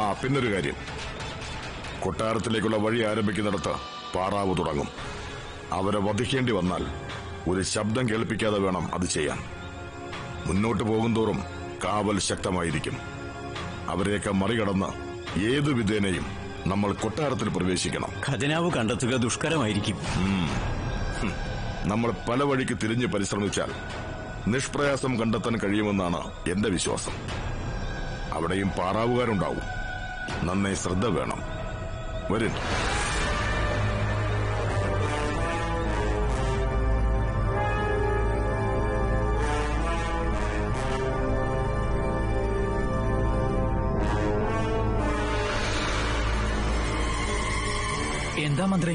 പിന്നൊരു കാര്യം കൊട്ടാരത്തിലേക്കുള്ള വഴി ആരംഭിക്കുന്നിടത്ത് പാറാവ് തുടങ്ങും അവരെ വധിക്കേണ്ടി വന്നാൽ ഒരു ശബ്ദം കേൾപ്പിക്കാതെ വേണം അത് ചെയ്യാൻ മുന്നോട്ട് പോകുന്തോറും കാവൽ ശക്തമായിരിക്കും അവരെയൊക്കെ മറികടന്ന് ഏതു വിധേനയും നമ്മൾ കൊട്ടാരത്തിൽ പ്രവേശിക്കണം ഖജനാവ് കണ്ടെത്തുക ദുഷ്കരമായിരിക്കും നമ്മൾ പല വഴിക്ക് തിരിഞ്ഞ് പരിശ്രമിച്ചാൽ നിഷ്പ്രയാസം കണ്ടെത്താൻ കഴിയുമെന്നാണ് എന്റെ വിശ്വാസം അവിടെയും പാറാവുകാരുണ്ടാവും നന്നേ ശ്രദ്ധ വേണം വരും എന്താ മന്ത്രി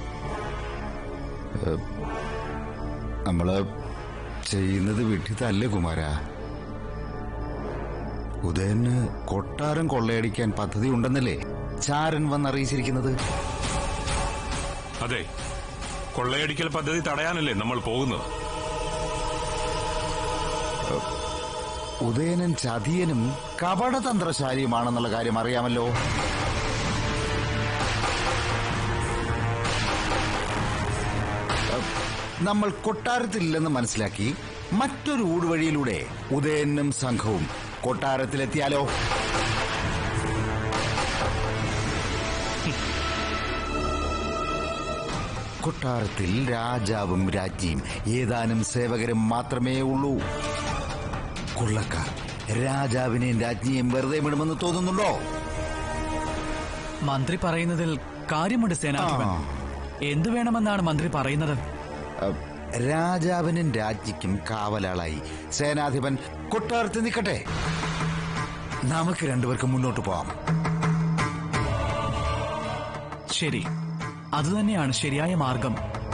നമ്മള് ചെയ്യുന്നത് വിട്ടിത്തല്ലേ കുമാര ഉദയന് കൊട്ടാരം കൊള്ളയടിക്കാൻ പദ്ധതി ഉണ്ടെന്നല്ലേ ചാരൻ വന്നറിയിച്ചിരിക്കുന്നത് അതെ കൊള്ളയടിക്കൽ പദ്ധതി തടയാനല്ലേ നമ്മൾ പോകുന്നത് ഉദയനൻ ചതിയനും കപടതന്ത്രശാലിയുമാണെന്നുള്ള കാര്യം അറിയാമല്ലോ നമ്മൾ കൊട്ടാരത്തിലില്ലെന്ന് മനസ്സിലാക്കി മറ്റൊരു ഊടുവഴിയിലൂടെ ഉദയനും സംഘവും കൊട്ടാരത്തിലെത്തിയാലോ കൊട്ടാരത്തിൽ രാജാവും രാജ്ഞിയും ഏതാനും സേവകരും മാത്രമേ ഉള്ളൂ കൊള്ളക്കാർ രാജാവിനെയും രാജ്ഞിയെയും വെറുതെ വിടുമെന്ന് തോന്നുന്നുണ്ടോ മന്ത്രി പറയുന്നതിൽ കാര്യമുണ്ട് സേനാധിപൻ ആ. എന്തു വേണമെന്നാണ് മന്ത്രി പറയുന്നത് അഹ്, രാജാവിനും രാജ്ഞിക്കും കാവലാളായി സേനാധിപൻ കൊട്ടാരത്തിൽ നിൽക്കട്ടെ നമുക്ക് രണ്ടുപേർക്കും മുന്നോട്ട് പോവാം ശരി അതുതന്നെയാണ് ശരിയായ മാർഗം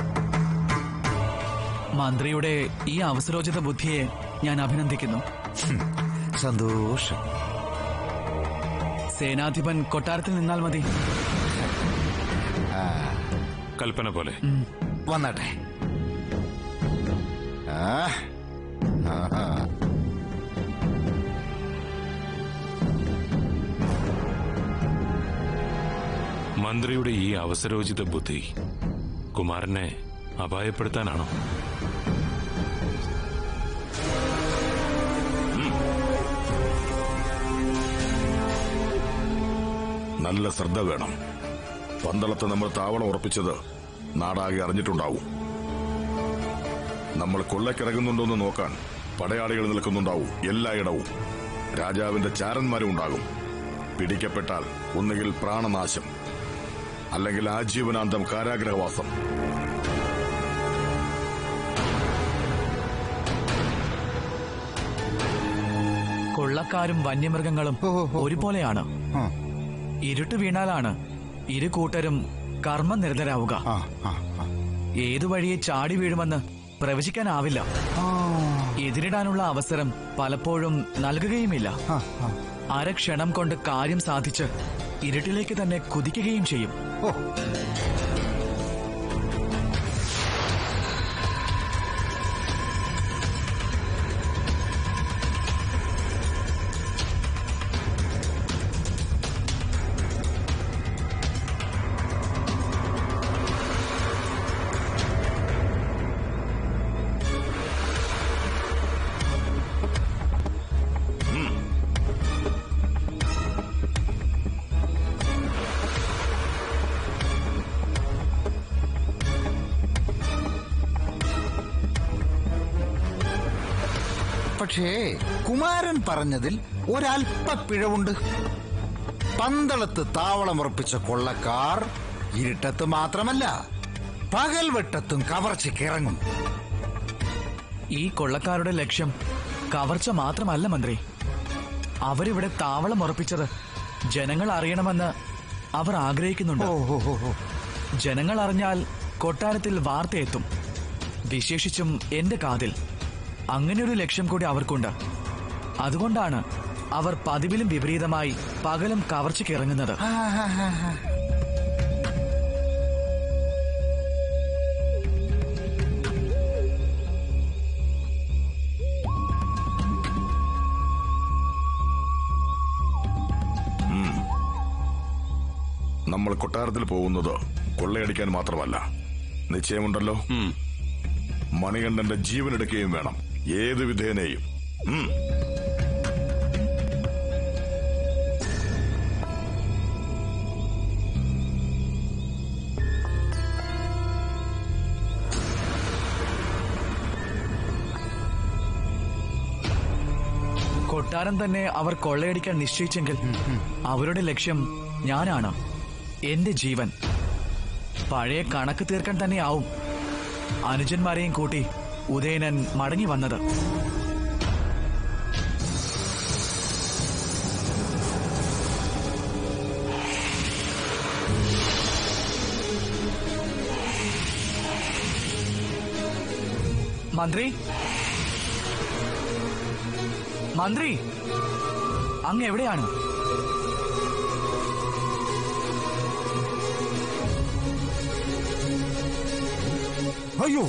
മന്ത്രിയുടെ ഈ അവസരോചിത ബുദ്ധിയെ ഞാൻ അഭിനന്ദിക്കുന്നു ഹും, സന്തോഷം സേനാധിപൻ കൊട്ടാരത്തിൽ നിന്നാൽ മതി കൽപ്പന പോലെ വന്നാട്ടെ ആ ആഹാ. മന്ത്രിയുടെ ഈ അവസരോചിത ബുദ്ധി കുമാരനെ അപായപ്പെടുത്താനാണോ നല്ല ശ്രദ്ധ വേണം പന്തളത്ത് നമ്മൾ താവളം ഉറപ്പിച്ചത് നാടാകെ അറിഞ്ഞിട്ടുണ്ടാവും നമ്മൾ കൊള്ളക്കിറങ്ങുന്നുണ്ടോന്ന് നോക്കാൻ പടയാളികൾ നിൽക്കുന്നുണ്ടാവും എല്ലായിടവും രാജാവിന്റെ ചാരന്മാരും ഉണ്ടാകും പിടിക്കപ്പെട്ടാൽ ഒന്നുകിൽ പ്രാണനാശം അല്ലെങ്കിൽ ആജീവനാന്തം കാരാഗ്രഹവാസം കൊള്ളക്കാരും വന്യമൃഗങ്ങളും ഒരുപോലെയാണ് ആ, ഇരുട്ട് വീണാലാണ് ഇരു കൂട്ടരും കർമ്മനിരതരാവുക ആ, ആ, ആ. ഏതു വഴിയെ ചാടി വീഴുമെന്ന് പ്രവചിക്കാനാവില്ല ആ, എതിരിടാനുള്ള അവസരം പലപ്പോഴും നൽകുകയുമില്ല ആ, ആ. അരക്ഷണം കൊണ്ട് കാര്യം സാധിച്ച് ഇരുട്ടിലേക്ക് തന്നെ കുതിക്കുകയും ചെയ്യും ഓ പക്ഷേ കുമാരൻ പറഞ്ഞതിൽ ഒരല്പ പിഴവുണ്ട് പന്തളത്ത് താവളമുറപ്പിച്ച കൊള്ളക്കാർ ഇരുട്ടത്ത് മാത്രമല്ല പകൽ വെട്ടത്തും കവർച്ചയ്ക്കിറങ്ങും ഈ കൊള്ളക്കാരുടെ ലക്ഷ്യം കവർച്ച മാത്രമല്ല മന്ത്രി അവരിവിടെ താവളം ഉറപ്പിച്ചത് ജനങ്ങൾ അറിയണമെന്ന് അവർ ആഗ്രഹിക്കുന്നുണ്ട് ഓ ഓ, ഓ, ഓ. ജനങ്ങൾ അറിഞ്ഞാൽ കൊട്ടാരത്തിൽ വാർത്തയെത്തും വിശേഷിച്ചും എന്റെ കാതിൽ അങ്ങനെയൊരു ലക്ഷ്യം കൂടി അവർക്കുണ്ട് അതുകൊണ്ടാണ് അവർ പതിവിലും വിപരീതമായി പകലും കവർച്ചയ്ക്ക് ഇറങ്ങുന്നത് ആ, ആ, ആ, ആ. നമ്മൾ കൊട്ടാരത്തിൽ പോകുന്നത് കൊള്ളയടിക്കാൻ മാത്രമല്ല നിശ്ചയമുണ്ടല്ലോ മണികണ്ഠന്റെ ജീവൻ എടുക്കുകയും വേണം ഏത് വിധേനയും ഉം. കൊട്ടാരം തന്നെ അവർ കൊള്ളയടിക്കാൻ നിശ്ചയിച്ചെങ്കിൽ അവരുടെ ലക്ഷ്യം ഞാനാണ് എന്റെ ജീവൻ പഴയ കണക്ക് തീർക്കാൻ തന്നെയാവും അനുജന്മാരെയും കൂട്ടി ഉദയനൻ മടങ്ങി വന്നത് മന്ത്രി മന്ത്രി അങ്ങ് എവിടെയാണ് അയ്യോ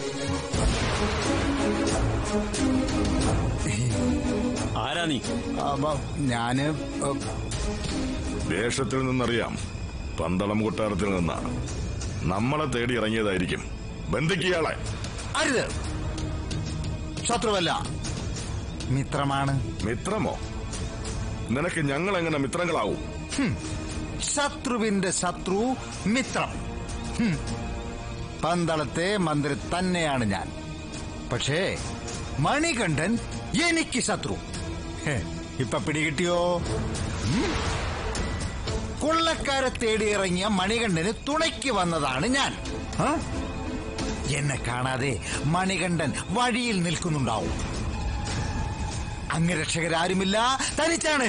ആരാ നീ അപ്പൊ ഞാന് ഏ, വേഷത്തിൽ നിന്നറിയാം പന്തളം കൊട്ടാരത്തിൽ നിന്ന് നമ്മളെ തേടി ഇറങ്ങിയതായിരിക്കും ബന്ധിക്കയാളെ അരുത് ശത്രുവല്ല മിത്രമാണ് മിത്രമോ നിനക്ക് ഞങ്ങൾ എങ്ങനെ മിത്രങ്ങളാവും ശത്രുവിന്റെ ശത്രു മിത്രം ഹും. പന്തളത്തെ മന്ത്രി തന്നെയാണ് ഞാൻ പക്ഷേ മണികണ്ഠൻ എനിക്ക് ശത്രു ഹെ, ഇപ്പൊ പിടികിട്ടിയോ ഉം? കൊള്ളക്കാരെ തേടിയിറങ്ങിയ മണികണ്ഠന് തുണയ്ക്ക് വന്നതാണ് ഞാൻ ആ? എന്നെ കാണാതെ മണികണ്ഠൻ വഴിയിൽ നിൽക്കുന്നുണ്ടാവും അംഗരക്ഷകരാരുമില്ല തനിച്ചാണ്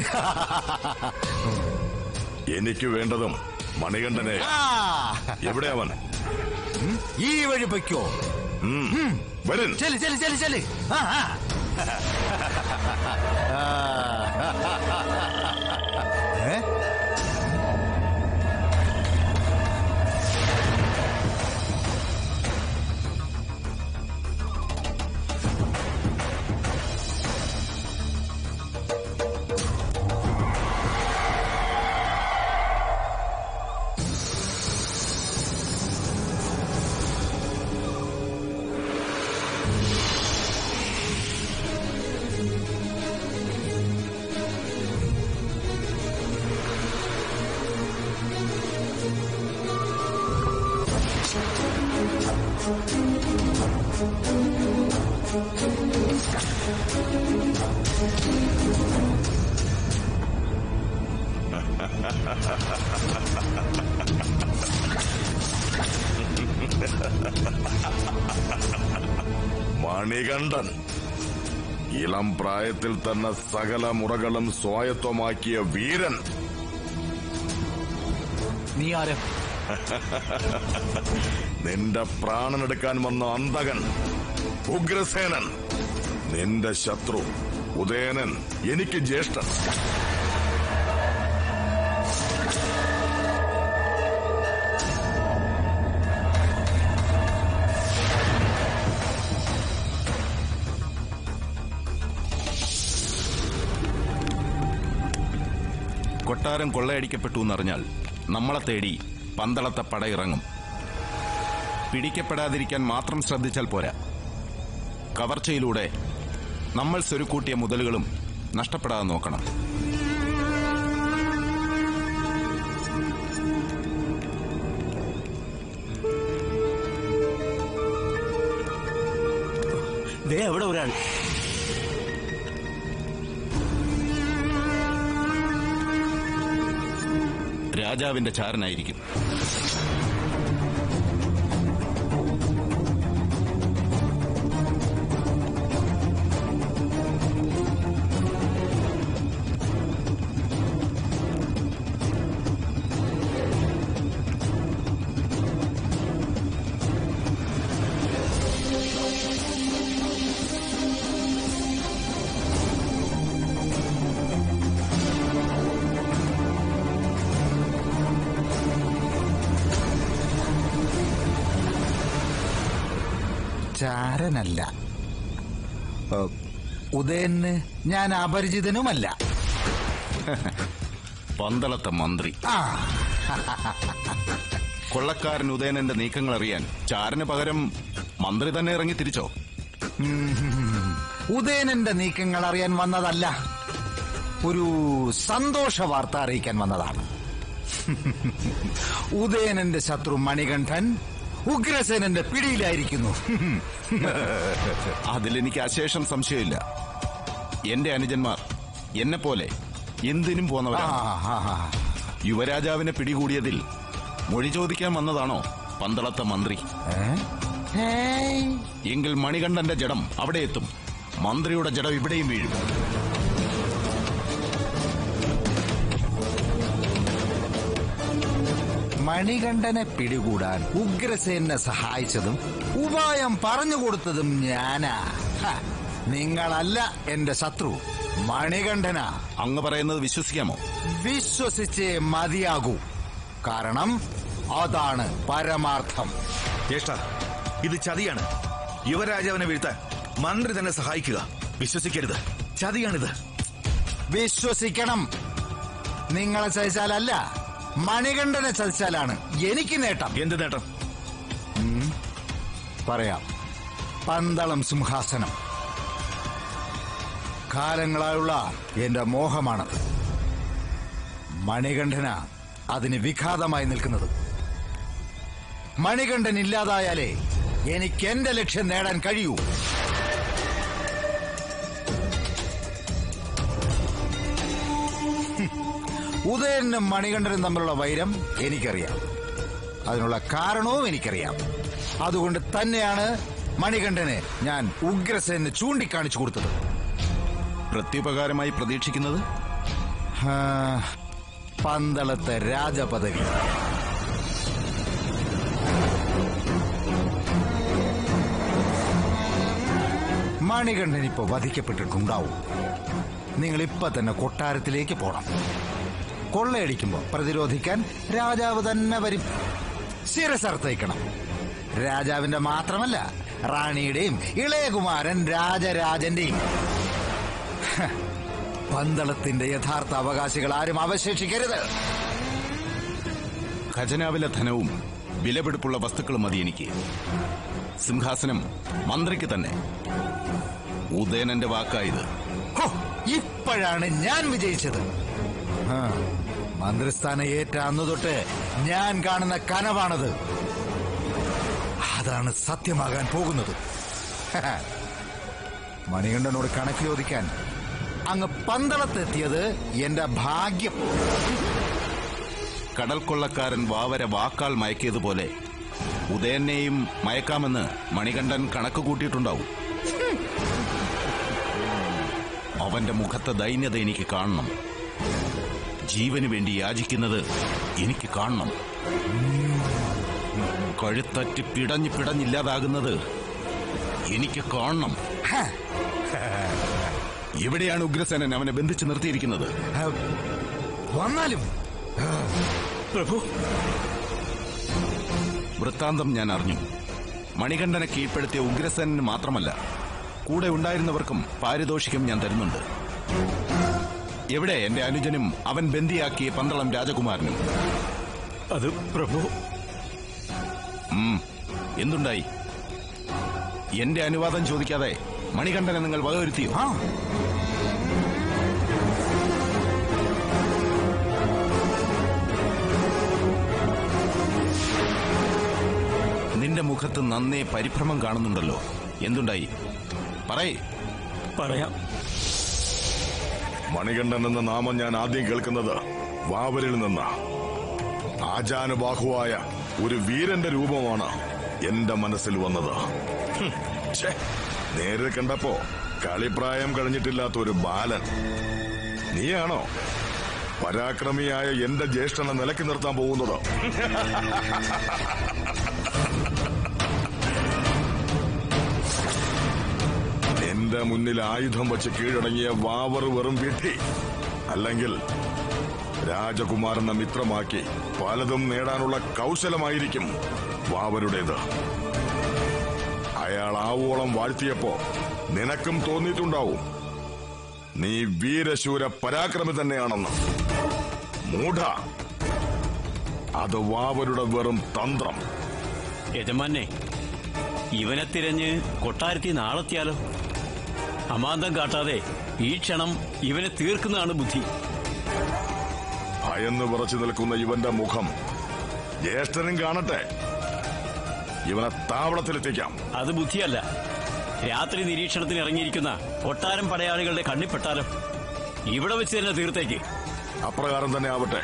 എനിക്ക് വേണ്ടതും മണികണ്ഠനെ ആ, എവിടെ അവൻ ഈ വഴി പൊയ്ക്കോ ഉം. വരൻ ചെല് ചെല് ചെല് ചെല് ആ, ആ. ഏ? മണികണ്ഠൻ ഇളം പ്രായത്തിൽ തന്നെ സകല മുറകളും സ്വായത്തമാക്കിയ വീരൻ നീ ആര് നിന്റെ പ്രാണനെടുക്കാൻ വന്ന അന്തകൻ ഉഗ്രസേനൻ നിന്റെ ശത്രു ഉദയനൻ എനിക്ക് ജ്യേഷ്ഠൻ കൊട്ടാരം കൊള്ളയടിക്കപ്പെട്ടു എന്നറിഞ്ഞാൽ നമ്മളെ തേടി പന്തളത്തെ പടയിറങ്ങും പിടിക്കപ്പെടാതിരിക്കാൻ മാത്രം ശ്രദ്ധിച്ചാൽ പോരാ കവർച്ചയിലൂടെ നമ്മൾ സ്വരുക്കൂട്ടിയ മുതലുകളും നഷ്ടപ്പെടാതെ നോക്കണം ദേ അവിടെ ഒരാൾ രാജാവിന്റെ ചാരനായിരിക്കും ചാരനല്ല ഏ, ഉദയന് ഞാൻ അപരിചിതനുമല്ല പന്തളത്തെ മന്ത്രി ആ കൊള്ളക്കാരൻ ഉദയനന്റെ നീക്കങ്ങൾ അറിയാൻ ചാരന് പകരം മന്ത്രി തന്നെ ഇറങ്ങി തിരിച്ചോ ഉദയനന്റെ നീക്കങ്ങൾ അറിയാൻ വന്നതല്ല ഒരു സന്തോഷ വാർത്ത അറിയിക്കാൻ വന്നതാണ് ഉദയനന്റെ ശത്രു മണികണ്ഠൻ ഉഗ്രസേനന്റെ പിടിയിലായിരിക്കുന്നു അതിലെനിക്ക് അശേഷം സംശയമില്ല എന്റെ അനുജന്മാർ എന്നെ പോലെ എന്തിനും ആ, പോന്നവരാണ് ആ, ആ. യുവരാജാവിനെ പിടികൂടിയതിൽ മൊഴി ചോദിക്കാൻ വന്നതാണോ പന്തളത്തെ മന്ത്രി ഏ? ഏയ്. എങ്കിൽ മണികണ്ഠന്റെ ജഡം അവിടെ എത്തും മന്ത്രിയുടെ ജഡം ഇവിടെയും വീഴും മണികണ്ഠനെ പിടികൂടാൻ ഉഗ്രസേനെ സഹായിച്ചതും ഉപായം പറഞ്ഞു കൊടുത്തതും ഞാനാ ഹ, നിങ്ങളല്ല എന്റെ ശത്രു മണികണ്ഠനാ അങ്ങ് പറയുന്നത് വിശ്വസിക്കാമോ വിശ്വസിച്ചേ മതിയാകൂ കാരണം അതാണ് പരമാർത്ഥം ജ്യേഷ്ഠ ഇത് ചതിയാണ് യുവരാജാവിനെ വീഴ്ത്താൻ മന്ത്രി തന്നെ സഹായിക്കുക വിശ്വസിക്കരുത് ചതിയാണിത് വിശ്വസിക്കണം നിങ്ങളെ ചതിച്ചാലല്ല മണികണ്ഠനെ ചതിച്ചാലാണ് എനിക്ക് നേട്ടം എന്ത് നേട്ടം പറയാം പന്തളം സിംഹാസനം കാലങ്ങളായുള്ള എന്റെ മോഹമാണത് മണികണ്ഠന അതിന് വിഘാതമായി നിൽക്കുന്നത് മണികണ്ഠൻ ഇല്ലാതായാലേ എനിക്ക് എന്റെ ലക്ഷ്യം നേടാൻ കഴിയൂ ഹും. ഉദയനും മണികണ്ഠനും തമ്മിലുള്ള വൈരം എനിക്കറിയാം അതിനുള്ള കാരണവും എനിക്കറിയാം അതുകൊണ്ട് തന്നെയാണ് മണികണ്ഠനെ ഞാൻ ഉഗ്രസേനെ ചൂണ്ടിക്കാണിച്ചു കൊടുത്തത് പ്രത്യുപകാരമായി പ്രതീക്ഷിക്കുന്നത് ആ, പന്തളത്തെ രാജപദവി മണികണ്ഠൻ ഇപ്പൊ വധിക്കപ്പെട്ടിട്ടുണ്ടാവും നിങ്ങൾ ഇപ്പൊ തന്നെ കൊട്ടാരത്തിലേക്ക് പോണം കൊള്ളയടിക്കുമ്പോ പ്രതിരോധിക്കാൻ രാജാവ് തന്നെ വരും ശിരസർത്തയിക്കണം രാജാവിന്റെ മാത്രമല്ല റാണിയുടെയും ഇളയകുമാരൻ രാജരാജന്റെയും ഹ, പന്തളത്തിന്റെ യഥാർത്ഥ അവകാശികൾ ആരും അവശേഷിക്കരുത് ഖജനാവിലെ ധനവും വിലപിടിപ്പുള്ള വസ്തുക്കളും മതി എനിക്ക് സിംഹാസനം മന്ത്രിക്ക് തന്നെ ഉദയനന്റെ വാക്കായത് ഹോ, ഇപ്പോഴാണ് ഞാൻ വിജയിച്ചത് ആ, മന്ത്രിസ്ഥാനം ഏറ്റ അന്നു തൊട്ട് ഞാൻ കാണുന്ന കനവാണത് അതാണ് സത്യമാകാൻ പോകുന്നത് ഹ, മണികണ്ഠനോട് കണക്ക് ചോദിക്കാൻ അങ്ങ് പന്തളത്തെത്തിയത് എന്റെ ഭാഗ്യം കടൽ കൊള്ളക്കാരൻ വാവര വാക്കാൽ മയക്കിയതുപോലെ ഉദയനെയും മയക്കാമെന്ന് മണികണ്ഠൻ കണക്ക് കൂട്ടിയിട്ടുണ്ടാവും അവന്റെ മുഖത്തെ ദൈന്യത എനിക്ക് കാണണം ജീവന് വേണ്ടി യാചിക്കുന്നത് എനിക്ക് കാണണം കഴുത്തറ്റ് പിടഞ്ഞ് പിടഞ്ഞില്ലാതാകുന്നത് എനിക്ക് കാണണം എവിടെയാണ് ഉഗ്രസേനൻ അവനെ ബന്ധിച്ച് നിർത്തിയിരിക്കുന്നത് ഹ, വന്നാലും പ്രഭു വൃത്താന്തം ഞാൻ അറിഞ്ഞു മണികണ്ഠനെ കീഴ്പ്പെടുത്തിയ ഉഗ്രസേനന് മാത്രമല്ല കൂടെ ഉണ്ടായിരുന്നവർക്കും പാരിതോഷികം ഞാൻ തരുന്നുണ്ട് എവിടെ എന്റെ അനുജനും അവൻ ബന്ദിയാക്കിയ പന്തളം രാജകുമാരനും അത് പ്രഭു ഉം, എന്തുണ്ടായി എന്റെ അനുവാദം ചോദിക്കാതെ മണികണ്ഠനെ നിങ്ങൾ വകവരുത്തിയോ ആ നിന്റെ മുഖത്ത് നന്നേ പരിഭ്രമം കാണുന്നുണ്ടല്ലോ എന്തുണ്ടായി പറയേ പറയാം മണികണ്ഠൻ എന്ന നാമം ഞാൻ ആദ്യം കേൾക്കുന്നത് വാവലിൽ നിന്ന് ആചാനുബാഹുവായ ഒരു വീരന്റെ രൂപമാണ് എന്റെ മനസ്സിൽ വന്നത് ഹും, ഛേ, നേരിൽ കണ്ടപ്പോ കളിപ്രായം കഴിഞ്ഞിട്ടില്ലാത്ത ഒരു ബാലൻ നീയാണോ പരാക്രമിയായ എന്റെ ജ്യേഷ്ഠനെ നിലക്കി നിർത്താൻ പോകുന്നത് എന്റെ മുന്നിൽ ആയുധം വച്ച് കീഴടങ്ങിയ വാവർ വെറും വിധി അല്ലെങ്കിൽ രാജകുമാരനെ മിത്രമാക്കി പലതും നേടാനുള്ള കൗശലമായിരിക്കും വാവരുടേത് അയാൾ ആവോളം വാഴ്ത്തിയപ്പോ നിനക്കും തോന്നിയിട്ടുണ്ടാവും നീ വീരശൂര പരാക്രമി തന്നെയാണെന്ന് മൂഢ അത് വാവരുടെ വെറും തന്ത്രം യജമാനെ ഇവനെ തിരഞ്ഞ് കൊട്ടാരത്തിൽ നാളെത്തിയാലോ അമാന്തം കാട്ടാതെ ഈ ക്ഷണം ഇവനെ തീർക്കുന്നതാണ് ബുദ്ധി ഭയന്ന് വിറച്ചു നിൽക്കുന്ന ഇവന്റെ മുഖം ജ്യേഷ്ഠനും കാണട്ടെ ഇവനെ താവളത്തിലെത്തിക്കാം അത് ബുദ്ധിയല്ല രാത്രി നിരീക്ഷണത്തിന് ഇറങ്ങിയിരിക്കുന്ന കൊട്ടാരം പടയാളികളുടെ കണ്ണിപ്പെട്ടാലോ ഇവിടെ വെച്ച് തന്നെ തീർത്തേക്ക് അപ്രകാരം തന്നെ ആവട്ടെ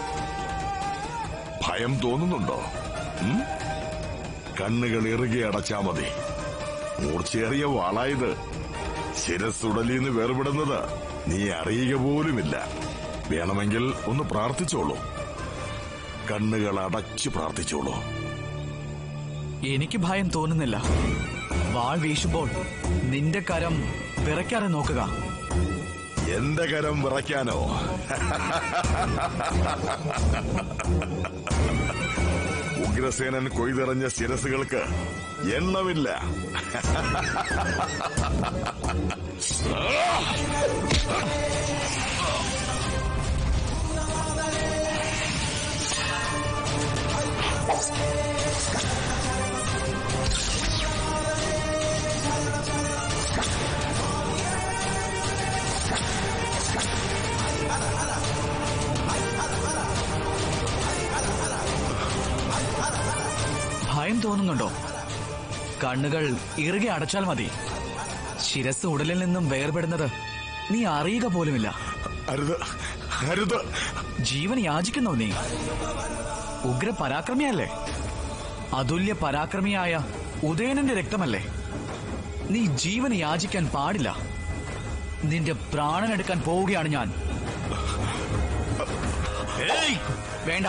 ഭയം തോന്നുന്നുണ്ടോ ഉം? കണ്ണുകൾ ഇറുകി അടച്ചാ മതി മൂർച്ചയേറിയ വാളായത് ശിരസുടലിന്ന് വേർപെടുന്നത് നീ അറിയുക പോലുമില്ല വേണമെങ്കിൽ ഒന്ന് പ്രാർത്ഥിച്ചോളൂ കണ്ണുകൾ അടച്ചു പ്രാർത്ഥിച്ചോളൂ എനിക്ക് ഭയം തോന്നുന്നില്ല വാൾ വീശുമ്പോൾ നിന്റെ കരം വിറയ്ക്കാതെ നോക്കുക എന്റെ കരം വിറയ്ക്കാനോ ഉഗ്രസേനൻ കൊയ്തെറിഞ്ഞ ശിരസുകൾക്ക് എണ്ണമില്ല ഭയം തോന്നുന്നുണ്ടോ കണ്ണുകൾ ഇറുകെ അടച്ചാൽ മതി ശിരസ് ഉടലിൽ നിന്നും വേർപെടുന്നത് നീ അറിയുക പോലുമില്ല അരുത് അരുത് ജീവൻ യാചിക്കുന്നോ നീ ഉഗ്ര പരാക്രമിയല്ലേ അതുല്യ പരാക്രമിയായ ഉദയനന്റെ രക്തമല്ലേ നീ ജീവൻ യാചിക്കാൻ പാടില്ല നിന്റെ പ്രാണനെടുക്കാൻ പോവുകയാണ് ഞാൻ ഏയ് വേണ്ട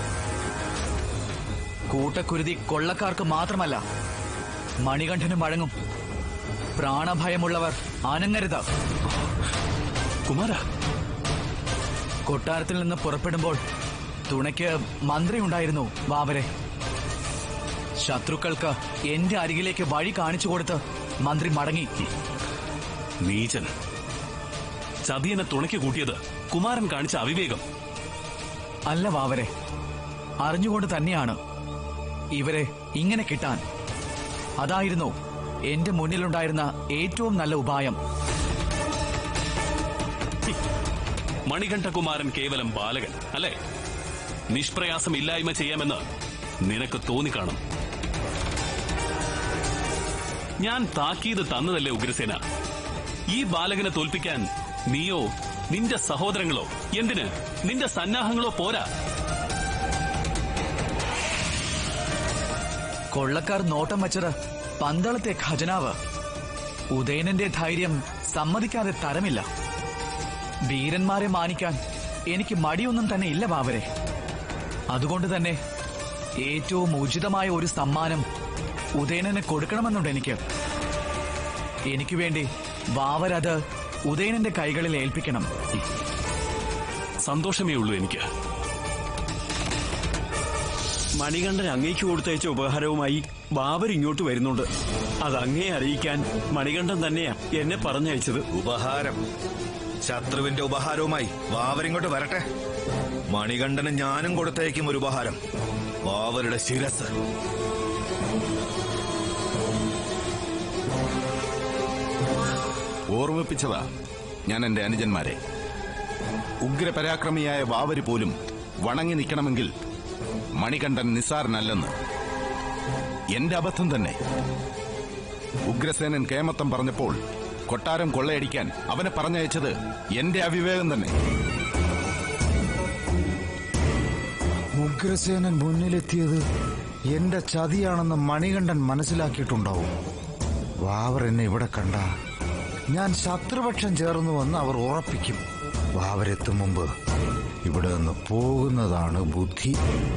കൂട്ടക്കുരുതി കൊള്ളക്കാർക്ക് മാത്രമല്ല മണികണ്ഠനും വഴങ്ങും പ്രാണഭയമുള്ളവർ അനങ്ങരുത് കുമാര കൊട്ടാരത്തിൽ നിന്ന് പുറപ്പെടുമ്പോൾ തുണയ്ക്ക് മന്ത്രി ഉണ്ടായിരുന്നു ബാബരെ ശത്രുക്കൾക്ക് എന്റെ അരികിലേക്ക് വഴി കാണിച്ചു കൊടുത്ത് മന്ത്രി മടങ്ങി നീചൻ ചതിയനെ തുണയ്ക്ക് കൂട്ടിയത് കുമാരൻ കാണിച്ച അവിവേകം അല്ല വാവരെ അറിഞ്ഞുകൊണ്ട് തന്നെയാണ് ഇവരെ ഇങ്ങനെ കിട്ടാൻ അതായിരുന്നു എന്റെ മുന്നിലുണ്ടായിരുന്ന ഏറ്റവും നല്ല ഉപായം മണികണ്ഠകുമാരൻ കേവലം ബാലകൻ അല്ലേ നിഷ്പ്രയാസം ഇല്ലായ്മ ചെയ്യാമെന്ന് നിനക്ക് തോന്നിക്കാണും ഞാൻ താക്കീത് തന്നതല്ലേ ഉഗ്രസേന ഈ ബാലകനെ തോൽപ്പിക്കാൻ നീയോ നിന്റെ സഹോദരങ്ങളോ എന്തിന് നിന്റെ സന്നാഹങ്ങളോ പോരാ കൊള്ളക്കാർ നോട്ടം വച്ചത് പന്തളത്തെ ഖജനാവ് ഉദയനന്റെ ധൈര്യം സമ്മതിക്കാതെ തരമില്ല വീരന്മാരെ മാനിക്കാൻ എനിക്ക് മടിയൊന്നും തന്നെ ഇല്ല ബാവരെ അതുകൊണ്ട് തന്നെ ഏറ്റവും ഉചിതമായ ഒരു സമ്മാനം ഉദയനന് കൊടുക്കണമെന്നുണ്ട് എനിക്ക് എനിക്ക് വേണ്ടി ബാവരത് ഉദയനന്റെ കൈകളിൽ ഏൽപ്പിക്കണം സന്തോഷമേ ഉള്ളൂ എനിക്ക് മണികണ്ഠൻ അങ്ങേക്ക് കൊടുത്തയച്ച ഉപഹാരവുമായി ബാബർ ഇങ്ങോട്ട് വരുന്നുണ്ട് അത് അങ്ങേ അറിയിക്കാൻ മണികണ്ഠൻ തന്നെയാ എന്നെ പറഞ്ഞയച്ചത് ഉപഹാരം ശത്രുവിന്റെ ഉപഹാരവുമായി വാവരിങ്ങോട്ട് വരട്ടെ മണികണ്ഠന് ഞാനും കൊടുത്തേക്കും ഒരു ഉപഹാരം വാവരുടെ ശിരസ് ഓർമ്മിപ്പിച്ചതാ ഞാൻ എന്റെ അനുജന്മാരെ ഉഗ്രപരാക്രമിയായ വാവര് പോലും വണങ്ങി നിൽക്കണമെങ്കിൽ മണികണ്ഠൻ നിസ്സാരനല്ലെന്ന് എന്റെ അബദ്ധം തന്നെ ഉഗ്രസേനൻ കേമത്തം പറഞ്ഞപ്പോൾ കൊട്ടാരം കൊള്ളയടിക്കാൻ അവനെ പറഞ്ഞയച്ചത് എന്റെ അവിവേകം തന്നെ ഉഗ്രസേനൻ മുന്നിലെത്തിയത് എന്റെ ചതിയാണെന്ന് മണികണ്ഠൻ മനസ്സിലാക്കിയിട്ടുണ്ടാവും വാവർ എന്നെ ഇവിടെ കണ്ട ഞാൻ ശത്രുപക്ഷം ചേർന്നുവെന്ന് അവർ ഉറപ്പിക്കും വാവരെത്തും മുമ്പ് ഇവിടെ നിന്ന് പോകുന്നതാണ് ബുദ്ധി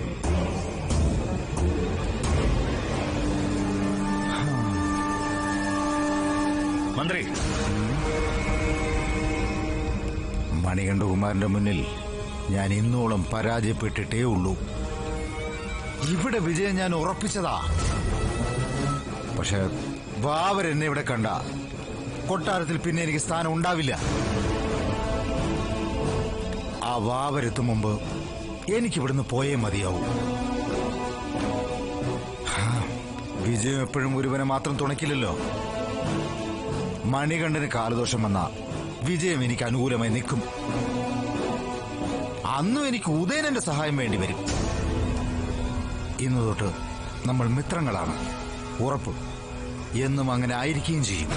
മന്ത്രി മണികണ്ഠകുമാരന്റെ മുന്നിൽ ഞാൻ ഇന്നോളം പരാജയപ്പെട്ടിട്ടേ ഉള്ളൂ ഇവിടെ വിജയം ഞാൻ ഉറപ്പിച്ചതാ പക്ഷെ ബാബർ എന്നെ ഇവിടെ കണ്ട കൊട്ടാരത്തിൽ പിന്നെ എനിക്ക് സ്ഥാനം ഉണ്ടാവില്ല ആ വാവരെത്തും മുമ്പ് എനിക്കിവിടുന്ന് പോയേ മതിയാവൂ ഹാ, വിജയം എപ്പോഴും ഒരുവനെ മാത്രം തുണയ്ക്കില്ലല്ലോ മണികണ്ഠന് കാലദോഷം വന്ന വിജയം എനിക്ക് അനുകൂലമായി നിൽക്കും അന്നും എനിക്ക് ഉദയനന്റെ സഹായം വേണ്ടി വരും ഇന്നു തൊട്ട് നമ്മൾ മിത്രങ്ങളാണ് ഉറപ്പ് എന്നും അങ്ങനെ ആയിരിക്കുകയും ചെയ്യും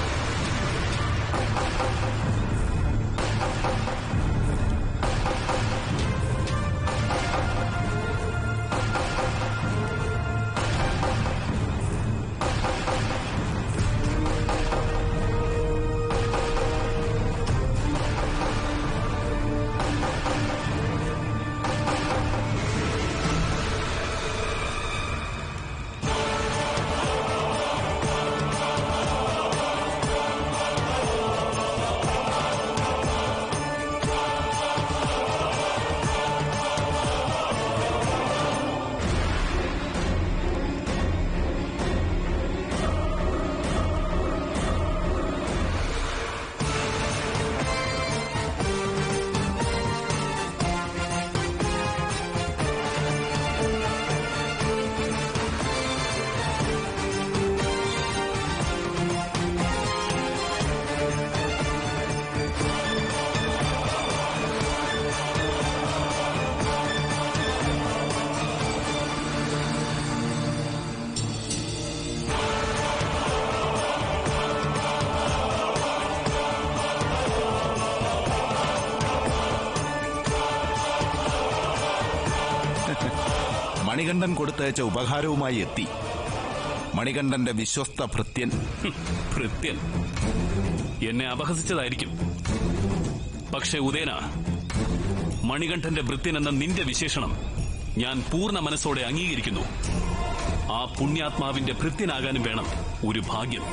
മണികണ്ഠൻ കൊടുത്തയച്ച ഉപഹാരവുമായി എത്തി മണികണ്ഠന്റെ വിശ്വസ്ത ഭൃത്യൻ ഹും, ഭൃത്യൻ എന്നെ അപഹസിച്ചതായിരിക്കും പക്ഷെ ഉദയന മണികണ്ഠന്റെ ഭൃത്യൻ എന്ന നിന്റെ വിശേഷണം ഞാൻ പൂർണ്ണ മനസ്സോടെ അംഗീകരിക്കുന്നു ആ പുണ്യാത്മാവിന്റെ ഭൃത്യനാകാനും വേണം ഒരു ഭാഗ്യം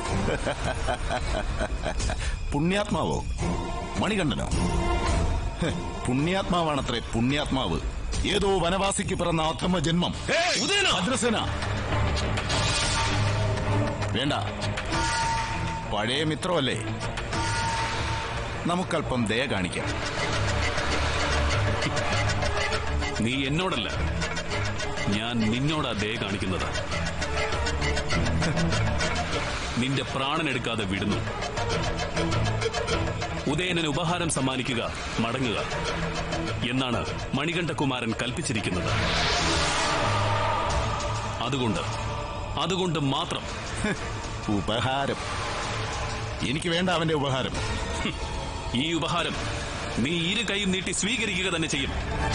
പുണ്യാത്മാവോ മണികണ്ഠനോ ഹ്, പുണ്യാത്മാവാണത്രേ പുണ്യാത്മാവ് ഏതോ വനവാസിക്ക് പിറന്ന അധമ ജന്മം ഭദ്രസേന വേണ്ട പഴയ മിത്രമല്ലേ നമുക്കല്പം ദയ കാണിക്കാം നീ എന്നോടല്ല ഞാൻ നിന്നോടാ ദയ കാണിക്കുന്നത് നിന്റെ പ്രാണനെടുക്കാതെ വിടുന്നു ഉദയനന് ഉപഹാരം സമ്മാനിക്കുക മടങ്ങുക എന്നാണ് മണികണ്ഠകുമാരൻ കൽപ്പിച്ചിരിക്കുന്നത് അതുകൊണ്ട് അതുകൊണ്ട് മാത്രം ഉപഹാരം എനിക്ക് വേണ്ട അവന്റെ ഉപഹാരം ഹും, ഈ ഉപഹാരം നീ ഇരു കൈയും നീട്ടി സ്വീകരിക്കുക തന്നെ ചെയ്യും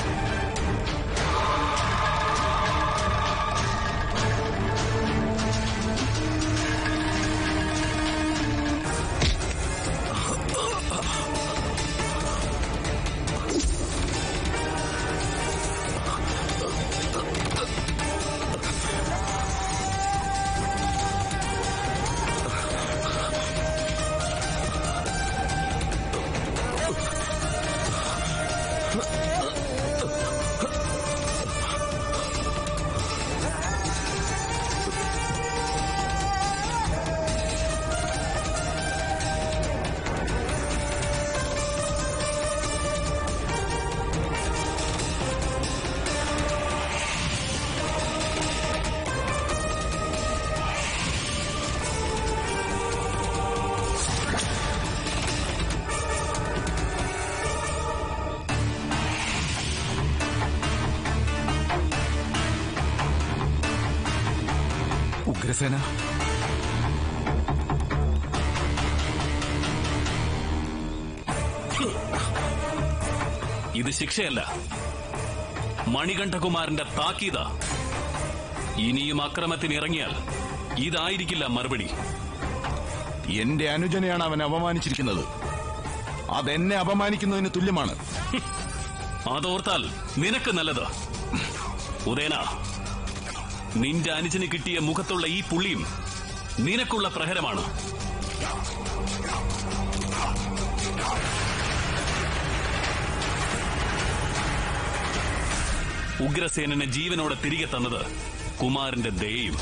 ഉഗ്രസേന ഇത് ശിക്ഷയല്ല മണികണ്ഠകുമാരന്റെ താക്കീത ഇനിയും അക്രമത്തിന് ഇറങ്ങിയാൽ ഇതായിരിക്കില്ല മറുപടി എന്റെ അനുജനെയാണ് അവൻ അപമാനിച്ചിരിക്കുന്നത് അതെന്നെ അപമാനിക്കുന്നതിന് തുല്യമാണ് അതോർത്താൽ നിനക്ക് നല്ലത് ഉദയന നിന്റെ അനുജന് കിട്ടിയ മുഖത്തുള്ള ഈ പുള്ളിയും നിനക്കുള്ള പ്രഹരമാണ് ഉഗ്രസേനനെ ജീവനോടെ തിരികെ തന്നത് കുമാരന്റെ ദയയും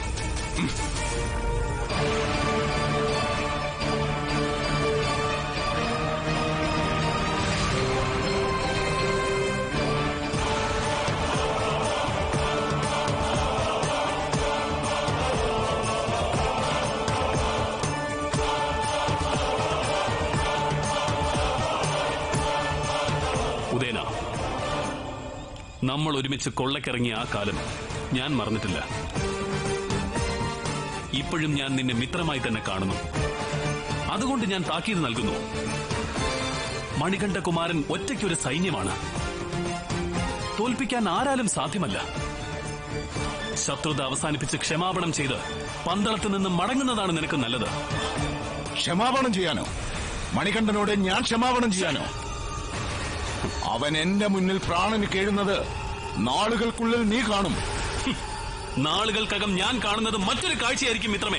നമ്മൾ ഒരുമിച്ച് കൊള്ളക്കിറങ്ങിയ ആ കാലം ഞാൻ മറന്നിട്ടില്ല ഇപ്പോഴും ഞാൻ നിന്നെ മിത്രമായി തന്നെ കാണുന്നു അതുകൊണ്ട് ഞാൻ താക്കീത് നൽകുന്നു മണികണ്ഠകുമാരൻ ഒറ്റയ്ക്കൊരു സൈന്യമാണ് തോൽപ്പിക്കാൻ ആരാലും സാധ്യമല്ല ശത്രുത അവസാനിപ്പിച്ച് ക്ഷമാപണം ചെയ്ത് പന്തളത്ത് നിന്ന് മടങ്ങുന്നതാണ് നിനക്ക് നല്ലത് ക്ഷമാപണം ചെയ്യാനോ മണികണ്ഠനോട് ഞാൻ ക്ഷമാപണം ചെയ്യാനോ അവൻ എന്റെ മുന്നിൽ പ്രാണന് കേഴുന്നത് നാളുകൾക്കുള്ളിൽ നീ കാണും നാളുകൾക്കകം ഞാൻ കാണുന്നത് മറ്റൊരു കാഴ്ചയായിരിക്കും മിത്രമേ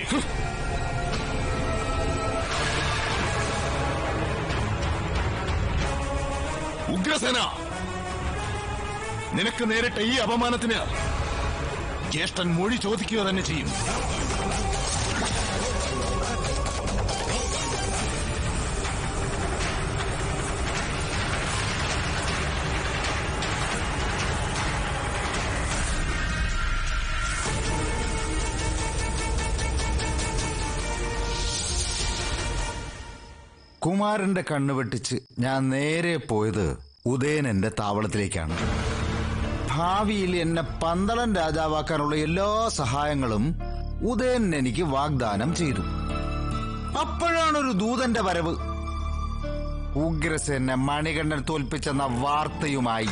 ഉഗ്രസേന നിനക്ക് നേരിട്ട ഈ അപമാനത്തിന് ജ്യേഷ്ഠൻ മൊഴി ചോദിക്കുക തന്നെ ചെയ്യും കുമാരന്റെ കണ്ണ് വെട്ടിച്ച് ഞാൻ നേരെ പോയത് ഉദയനന്റെ താവളത്തിലേക്കാണ് ഭാവിയിൽ എന്നെ പന്തളൻ രാജാവാക്കാനുള്ള എല്ലാ സഹായങ്ങളും ഉദയൻ എനിക്ക് വാഗ്ദാനം ചെയ്തു അപ്പോഴാണ് ഒരു ദൂതന്റെ വരവ് ഉഗ്രസേനെ മണികണ്ഠൻ തോൽപ്പിച്ചെന്ന വാർത്തയുമായി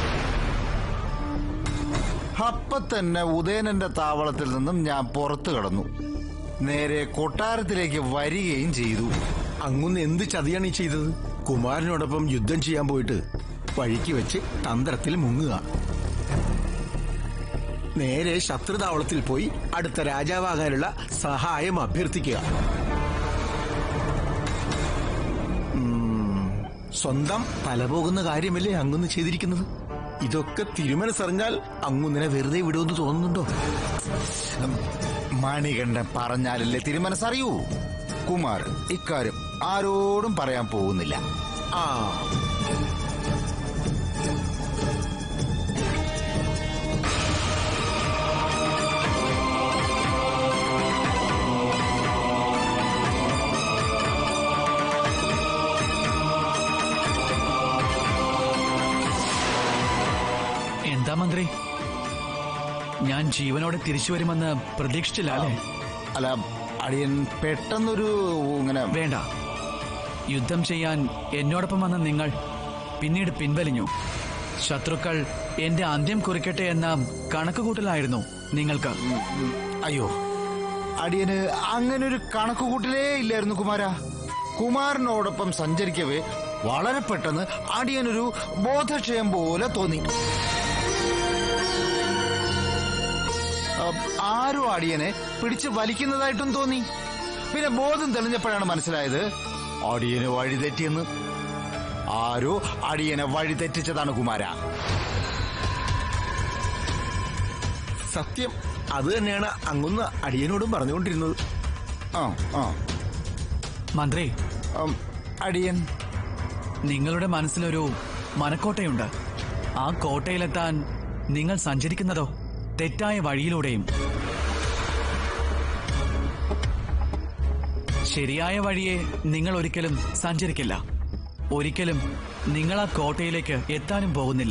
അപ്പൊ തന്നെ ഉദയനന്റെ താവളത്തിൽ നിന്നും ഞാൻ പുറത്തു കടന്നു നേരെ കൊട്ടാരത്തിലേക്ക് വരികയും ചെയ്തു അങ്ങൊന്ന് എന്ത് ചതിയാണ് ഈ ചെയ്തത് കുമാരനോടൊപ്പം യുദ്ധം ചെയ്യാൻ പോയിട്ട് വഴിക്ക് വെച്ച് തന്ത്രത്തിൽ മുങ്ങുക നേരെ ശത്രുതാവളത്തിൽ പോയി അടുത്ത രാജാവാകാനുള്ള സഹായം അഭ്യർത്ഥിക്കുക ഉം, സ്വന്തം തല പോകുന്ന കാര്യമല്ലേ അങ്ങൊന്ന് ചെയ്തിരിക്കുന്നത് ഇതൊക്കെ തിരുമനസറിഞ്ഞാൽ അങ്ങുന്നിനെ വെറുതെ വിടുമെന്ന് തോന്നുന്നുണ്ടോ മണികണ്ഠൻ പറഞ്ഞാലല്ലേ തിരുമനസ്സറിയൂ കുമാർ ഇക്കാര്യം ആരോടും പറയാൻ പോകുന്നില്ല ആ എന്താ മന്ത്രി ഞാൻ ജീവനോടെ തിരിച്ചു വരുമെന്ന് പ്രതീക്ഷിച്ചില്ല അല്ലേ അല്ല അടിയൻ പെട്ടെന്നൊരു ഇങ്ങനെ വേണ്ട യുദ്ധം ചെയ്യാൻ എന്നോടൊപ്പം വന്ന നിങ്ങൾ പിന്നീട് പിൻവലിഞ്ഞു ശത്രുക്കൾ എന്റെ അന്ത്യം കുറിക്കട്ടെ എന്ന കണക്കുകൂട്ടലായിരുന്നു നിങ്ങൾക്ക് അയ്യോ അടിയന് അങ്ങനെ ഒരു കണക്കുകൂട്ടലേ ഇല്ലായിരുന്നു കുമാര കുമാരനോടൊപ്പം സഞ്ചരിക്കവേ വളരെ പെട്ടെന്ന് അടിയനൊരു ബോധക്ഷയം പോലെ തോന്നി അഹ് ആരോ അടിയനെ പിടിച്ച് വലിക്കുന്നതായിട്ടും തോന്നി പിന്നെ ബോധം തെളിഞ്ഞപ്പോഴാണ് മനസ്സിലായത് അടിയന് വഴിതെറ്റിയെന്ന് ആരോ അടിയനെ വഴിതെറ്റിച്ചതാണ് കുമാര സത്യം അത് തന്നെയാണ് അങ്ങൊന്ന് അടിയനോടും പറഞ്ഞുകൊണ്ടിരുന്നത് ആ ആ മന്ത്രി ഉം, അടിയൻ നിങ്ങളുടെ മനസ്സിലൊരു മനക്കോട്ടയുണ്ട് ആ കോട്ടയിലെത്താൻ നിങ്ങൾ സഞ്ചരിക്കുന്നതോ തെറ്റായ വഴിയിലൂടെയും ശരിയായ വഴിയെ നിങ്ങൾ ഒരിക്കലും സഞ്ചരിക്കില്ല ഒരിക്കലും നിങ്ങൾ ആ കോട്ടയിലേക്ക് എത്താനും പോകുന്നില്ല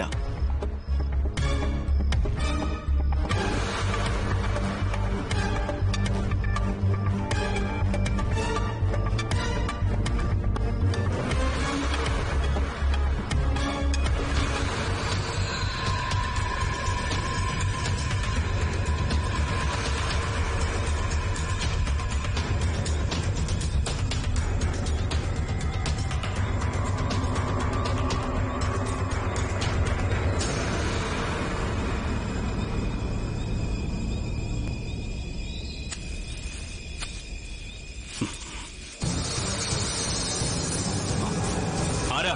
ആരാ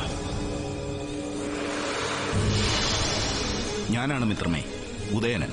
ഞാനാണ് മിത്രമേ ഉദയനൻ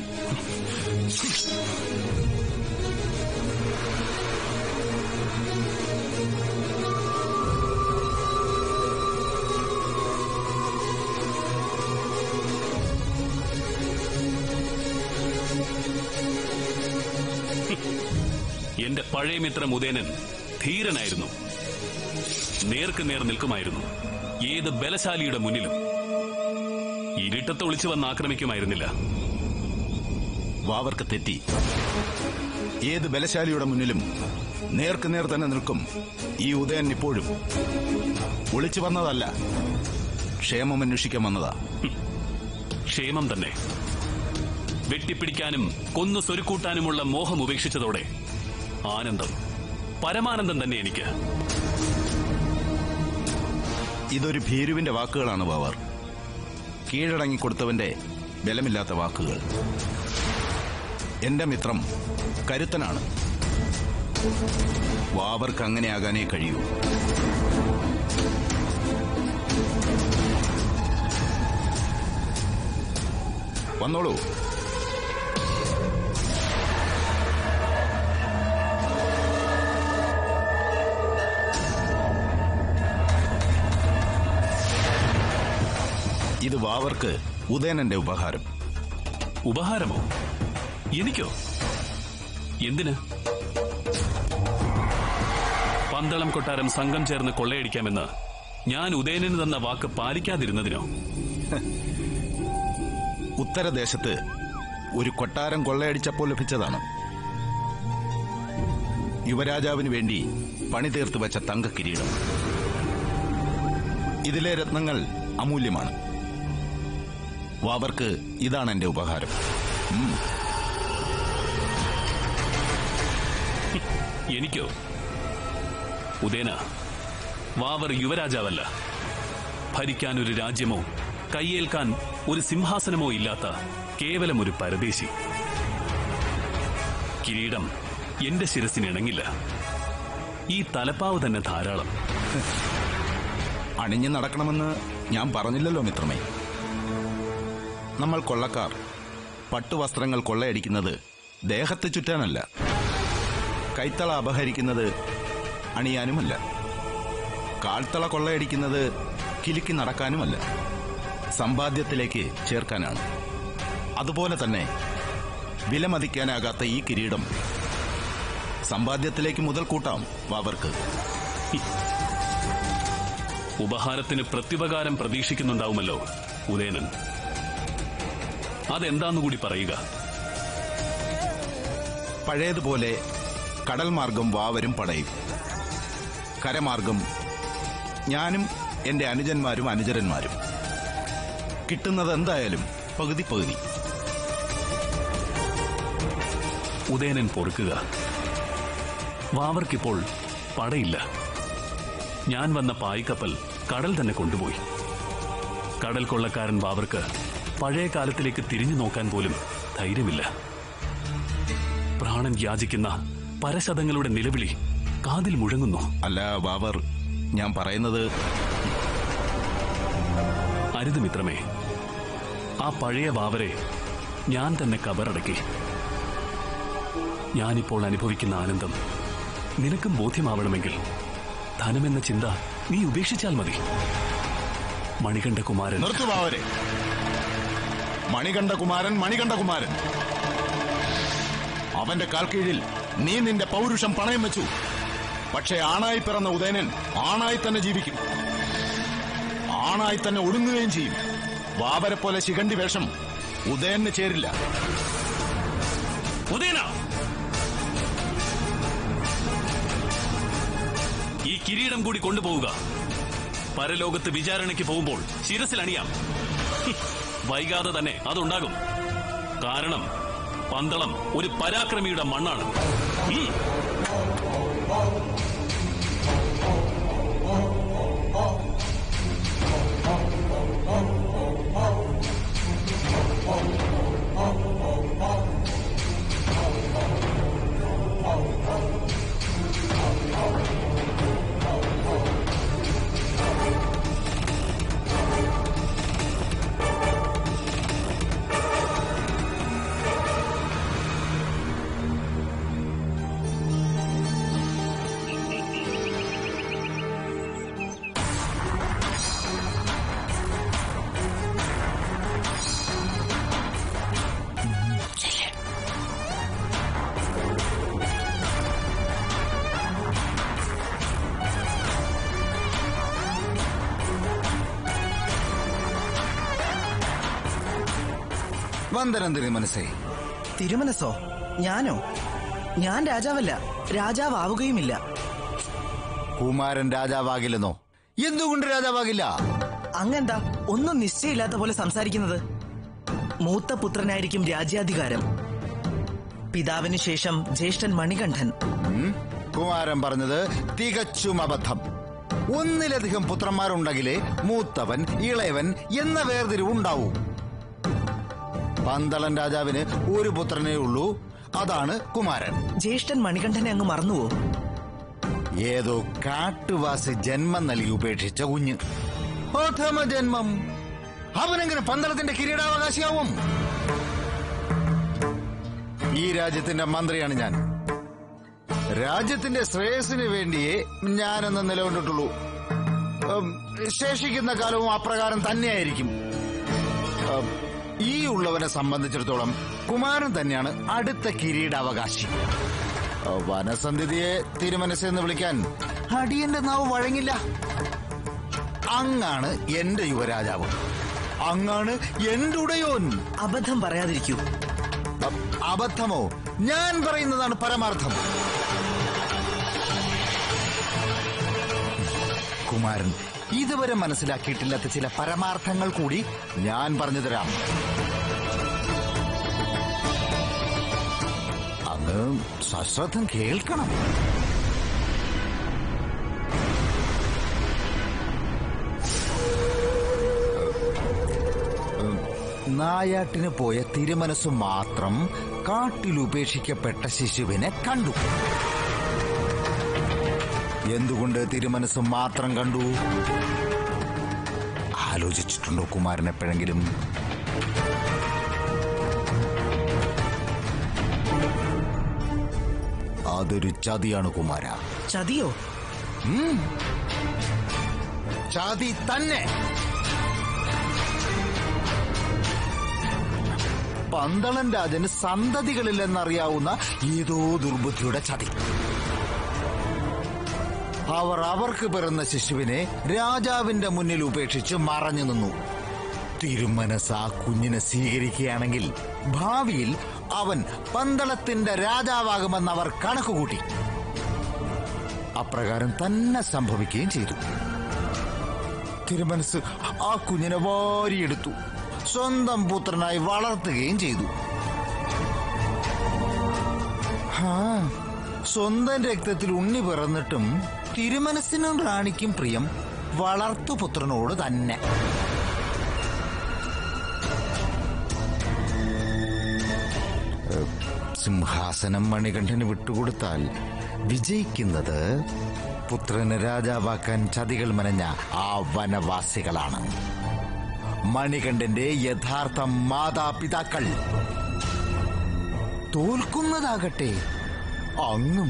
എന്റെ പഴയ മിത്രം ഉദയനൻ ധീരനായിരുന്നു നേർക്ക് നേർ നിൽക്കുമായിരുന്നു ഏത് ബലശാലിയുടെ മുന്നിലും ഇരുട്ടത്ത് ഒളിച്ചു വന്ന് ആക്രമിക്കുമായിരുന്നില്ല വാവർക്ക് തെറ്റി ഏത് ബലശാലിയുടെ മുന്നിലും നേർക്ക് നേർ തന്നെ നിൽക്കും ഈ ഉദയൻ ഇപ്പോഴും ഒളിച്ചു വന്നതല്ല ക്ഷേമം അന്വേഷിക്കാൻ വന്നതാ ക്ഷേമം തന്നെ വെട്ടിപ്പിടിക്കാനും കൊന്നു സ്വരുക്കൂട്ടാനുമുള്ള മോഹം ഉപേക്ഷിച്ചതോടെ ആനന്ദം പരമാനന്ദം തന്നെ എനിക്ക് ഇതൊരു ഭീരുവിന്റെ വാക്കുകളാണ് വാവർ കീഴടങ്ങിക്കൊടുത്തവന്റെ ബലമില്ലാത്ത വാക്കുകൾ എന്റെ മിത്രം കരുത്തനാണ് വാവർക്ക് അങ്ങനെയാകാനേ കഴിയൂ വന്നോളൂ ഇത് വാവർക്ക് ഉദയനന്റെ ഉപഹാരം ഉപഹാരമോ എനിക്കോ എന്തിന് പന്തളം കൊട്ടാരം സംഘം ചേർന്ന് കൊള്ളയടിക്കാമെന്ന് ഞാൻ ഉദയനന് തന്ന വാക്ക് പാലിക്കാതിരുന്നതിനോ ഉത്തരദേശത്ത് ഒരു കൊട്ടാരം കൊള്ളയടിച്ചപ്പോൾ ലഭിച്ചതാണ് യുവരാജാവിന് വേണ്ടി പണി തീർത്ത് വെച്ച തങ്ക കിരീടം ഇതിലെ രത്നങ്ങൾ അമൂല്യമാണ് വാവർക്ക് ഇതാണ് എന്റെ ഉപഹാരം ഉം. എനിക്കോ ഉദയന വാവർ യുവരാജാവല്ല ഭരിക്കാൻ ഒരു രാജ്യമോ കയ്യേൽക്കാൻ ഒരു സിംഹാസനമോ ഇല്ലാത്ത കേവലം ഒരു പരദേശി കിരീടം എന്റെ ശിരസിന് ഇണങ്ങില്ല ഈ തലപ്പാവ് തന്നെ ധാരാളം അണിഞ്ഞു നടക്കണമെന്ന് ഞാൻ പറഞ്ഞില്ലല്ലോ മിത്രമേ നമ്മൾ കൊള്ളക്കാർ പട്ടുവസ്ത്രങ്ങൾ കൊള്ളയടിക്കുന്നത് ദേഹത്ത് ചുറ്റാനല്ല കൈത്തള അപഹരിക്കുന്നത് അണിയാനുമല്ല കാൽത്തള കൊള്ളയടിക്കുന്നത് കിലുക്കി നടക്കാനുമല്ല സമ്പാദ്യത്തിലേക്ക് ചേർക്കാനാണ് അതുപോലെ തന്നെ വിലമതിക്കാനാകാത്ത ഈ കിരീടം സമ്പാദ്യത്തിലേക്ക് മുതൽ കൂട്ടാം വാവർക്ക് ഉപഹാരത്തിന് പ്രത്യുപകാരം പ്രതീക്ഷിക്കുന്നുണ്ടാവുമല്ലോ ഉദയനൻ അതെന്താന്ന് കൂടി പറയുക പഴയതുപോലെ കടൽ മാർഗം വാവരും പടയും കരമാർഗം ഞാനും എന്റെ അനുജന്മാരും അനുചരന്മാരും കിട്ടുന്നത് എന്തായാലും പകുതി പകുതി ഉദയനൻ പൊറുക്കുക വാവർക്കിപ്പോൾ പടയില്ല ഞാൻ വന്ന പായ്ക്കപ്പൽ കടൽ തന്നെ കൊണ്ടുപോയി കടൽ കൊള്ളക്കാരൻ വാവർക്ക് പഴയ കാലത്തിലേക്ക് തിരിഞ്ഞു നോക്കാൻ പോലും ധൈര്യമില്ല പ്രാണൻ യാചിക്കുന്ന പരശതങ്ങളുടെ നിലവിളി കാതിൽ മുഴങ്ങുന്നു അല്ല വാവർ ഞാൻ പറയുന്നത് അരുത് മിത്രമേ ആ പഴയ വാവരെ ഞാൻ തന്നെ കബറടക്കി ഞാനിപ്പോൾ അനുഭവിക്കുന്ന ആനന്ദം നിനക്കും ബോധ്യമാവണമെങ്കിൽ ധനമെന്ന ചിന്ത നീ ഉപേക്ഷിച്ചാൽ മതി മണികണ്ഠ കുമാരൻ നിർത്തു വാവരെ മണികണ്ഠ കുമാരൻ മണികണ്ഠ കുമാരൻ അവന്റെ കാൽക്കീഴിൽ നീ നിന്റെ പൗരുഷം പണയം വെച്ചു പക്ഷേ ആണായി പിറന്ന ഉദയനൻ ആണായി തന്നെ ജീവിക്കും ആണായി തന്നെ ഒടുങ്ങുകയും ചെയ്യും വാവരെ പോലെ ശിഖണ്ഡി വേഷം ഉദയന് ചേരില്ല ഉദയന ഈ കിരീടം കൂടി കൊണ്ടുപോവുക പരലോകത്ത് വിചാരണയ്ക്ക് പോകുമ്പോൾ ശിരസിൽ അണിയാം ഹും, വൈകാതെ തന്നെ അതുണ്ടാകും കാരണം പന്തളം ഒരു പരാക്രമിയുടെ മണ്ണാണ് ഉം. വന്ദനം തിരുമനസേ തിരുമനസോ ഞാനോ ഞാൻ രാജാവല്ല രാജാവാവുകയുമില്ല കുമാരൻ രാജാവാകില്ലെന്നോ എന്തുകൊണ്ട് രാജാവാകില്ല അങ്ങെന്താ ഒന്നും നിശ്ചയമില്ലാത്ത പോലെ സംസാരിക്കുന്നത് മൂത്ത പുത്രനായിരിക്കും രാജ്യാധികാരം പിതാവിന് ശേഷം ജ്യേഷ്ഠൻ മണികണ്ഠൻ ഉം? കുമാരൻ പറഞ്ഞത് തികച്ചും അബദ്ധം ഒന്നിലധികം പുത്രന്മാരുണ്ടെങ്കിലേ മൂത്തവൻ ഇളയവൻ എന്ന വേർതിരിവുണ്ടാവൂ പന്തളൻ രാജാവിന് ഒരു പുത്രനേ ഉള്ളൂ അതാണ് കുമാരൻ ജ്യേഷ്ഠൻ മണികണ്ഠനെ അങ്ങ് മറന്നുവോ ഏതോ കാട്ടുവാസി ജന്മം നൽകി ഉപേക്ഷിച്ച കുഞ്ഞ് പ്രഥമ ജന്മം അവനെങ്ങനെ പന്തളത്തിന്റെ കിരീടാവകാശിയാവും ഈ രാജ്യത്തിന്റെ മന്ത്രിയാണ് ഞാൻ രാജ്യത്തിന്റെ ശ്രേയസിന് വേണ്ടിയേ ഞാനെന്ന് നിലകൊണ്ടിട്ടുള്ളൂ ഉം, ശേഷിക്കുന്ന കാലവും അപ്രകാരം തന്നെയായിരിക്കും ഉം, ഈ ഉള്ളവനെ സംബന്ധിച്ചിടത്തോളം കുമാരൻ തന്നെയാണ് അടുത്ത കിരീടാവകാശി വനസന്ധിതിയെ തിരുമനസ്സെന്ന് വിളിക്കാൻ അടിയന്റെ നാവ് വഴങ്ങില്ല അങ്ങാണ് എന്റെ യുവരാജാവ് അങ്ങാണ് എന്റെ ഉടയോൻ അബദ്ധം പറയാതിരിക്കൂ അ- അബദ്ധമോ ഞാൻ പറയുന്നതാണ് പരമാർത്ഥം കുമാരൻ ഇതുവരെ മനസ്സിലാക്കിയിട്ടില്ലാത്ത ചില പരമാർത്ഥങ്ങൾ കൂടി ഞാൻ പറഞ്ഞു തരാം അങ്ങ് സശ്രദ്ധം കേൾക്കണം നായാട്ടിന് പോയ തിരുമനസ് മാത്രം കാട്ടിലുപേക്ഷിക്കപ്പെട്ട ശിശുവിനെ കണ്ടു എന്തുകൊണ്ട് തിരുമനസ് മാത്രം കണ്ടു ആലോചിച്ചിട്ടുണ്ടോ കുമാരൻ എപ്പോഴെങ്കിലും അതൊരു ചതിയാണ് കുമാര ചതിയോ ചതി തന്നെ പന്തളൻ രാജന് സന്തതികളില്ലെന്നറിയാവുന്ന ഏതോ ദുർബുദ്ധിയുടെ ചതി അവർ അവർക്ക് പിറന്ന ശിശുവിനെ രാജാവിന്റെ മുന്നിൽ ഉപേക്ഷിച്ച് മറഞ്ഞു നിന്നു തിരുമനസ് ആ കുഞ്ഞിനെ സ്വീകരിക്കുകയാണെങ്കിൽ ഭാവിയിൽ അവൻ പന്തളത്തിന്റെ രാജാവാകുമെന്ന് അവർ കണക്കുകൂട്ടി അപ്രകാരം തന്നെ സംഭവിക്കുകയും ചെയ്തു തിരുമനസ് ആ കുഞ്ഞിനെ വാരിയെടുത്തു സ്വന്തം പുത്രനായി വളർത്തുകയും ചെയ്തു ഹാ, സ്വന്തം രക്തത്തിൽ ഉണ്ണി പിറന്നിട്ടും തിരുമനസിനും റാണിക്കും പ്രിയം വളർത്തുപുത്രനോട് തന്നെ ഏ, സിംഹാസനം മണികണ്ഠന് വിട്ടുകൊടുത്താൽ വിജയിക്കുന്നത് പുത്രനെ രാജാവാക്കാൻ ചതികൾ മനഞ്ഞ ആ വനവാസികളാണ് മണികണ്ഠന്റെ യഥാർത്ഥ മാതാപിതാക്കൾ തോൽക്കുന്നതാകട്ടെ അങ്ങും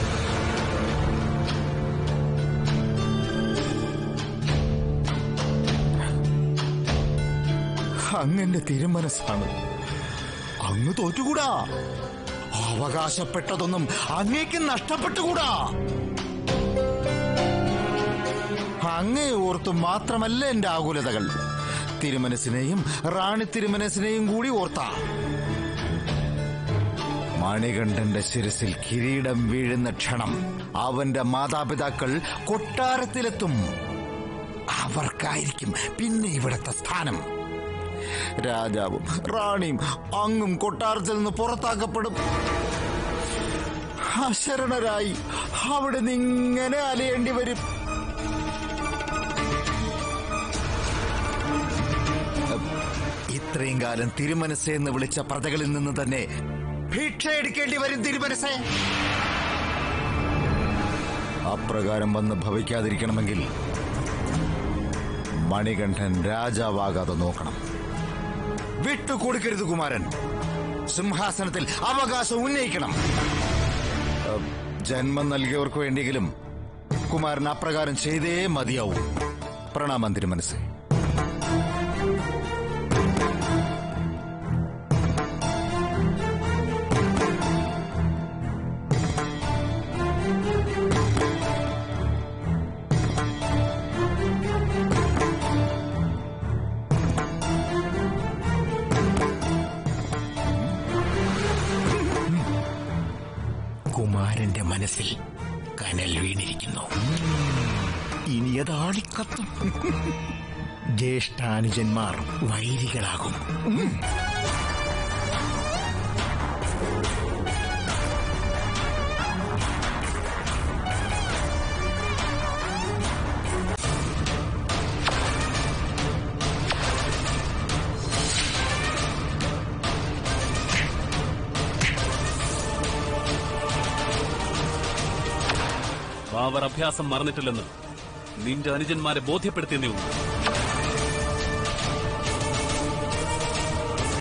അങ്ങന്റെ തിരുമനസ്സാണ് അങ്ങ് തോറ്റുകൂടാ അവകാശപ്പെട്ടതൊന്നും അങ്ങേക്ക് നഷ്ടപ്പെട്ടുകൂടാ അങ്ങേ ഓർത്തു മാത്രമല്ല എന്റെ ആകുലതകൾ തിരുമനസിനെയും റാണി തിരുമനസിനെയും കൂടി ഓർത്ത മണികണ്ഠന്റെ ശിരസിൽ കിരീടം വീഴുന്ന ക്ഷണം അവന്റെ മാതാപിതാക്കൾ കൊട്ടാരത്തിലെത്തും അവർക്കായിരിക്കും പിന്നെ ഇവിടത്തെ സ്ഥാനം രാജാവും റാണിയും അങ്ങും കൊട്ടാരത്തിൽ നിന്ന് പുറത്താക്കപ്പെടും അശരണരായി അവിടെ നിങ്ങനെ അലയേണ്ടി വരും ഇത്രയും കാലം തിരുമനസ്സെ എന്ന് വിളിച്ച പ്രജകളിൽ നിന്ന് തന്നെ ഭിക്ഷ എടുക്കേണ്ടി വരും തിരുമനസ്സെ അപ്രകാരം വന്ന് ഭവിക്കാതിരിക്കണമെങ്കിൽ മണികണ്ഠൻ രാജാവാകാതെ നോക്കണം വിട്ടുകൊടുക്കരുത് കുമാരൻ സിംഹാസനത്തിൽ അവകാശം ഉന്നയിക്കണം അഹ്, ജന്മം നൽകിയവർക്ക് വേണ്ടിയെങ്കിലും കുമാരൻ അപ്രകാരം ചെയ്തേ മതിയാവൂ പ്രണാമം തിരുമനസ്സേ കനൽ വീണിരിക്കുന്നു ഇനി അത് ആളിക്കത്തും ജ്യേഷ്ഠാനുജന്മാർ വൈരികളാകും ബാവർ അഭ്യാസം മറന്നിട്ടില്ലെന്ന് നിന്റെ അനുജന്മാരെ ബോധ്യപ്പെടുത്തിയെന്നേ ഉള്ളൂ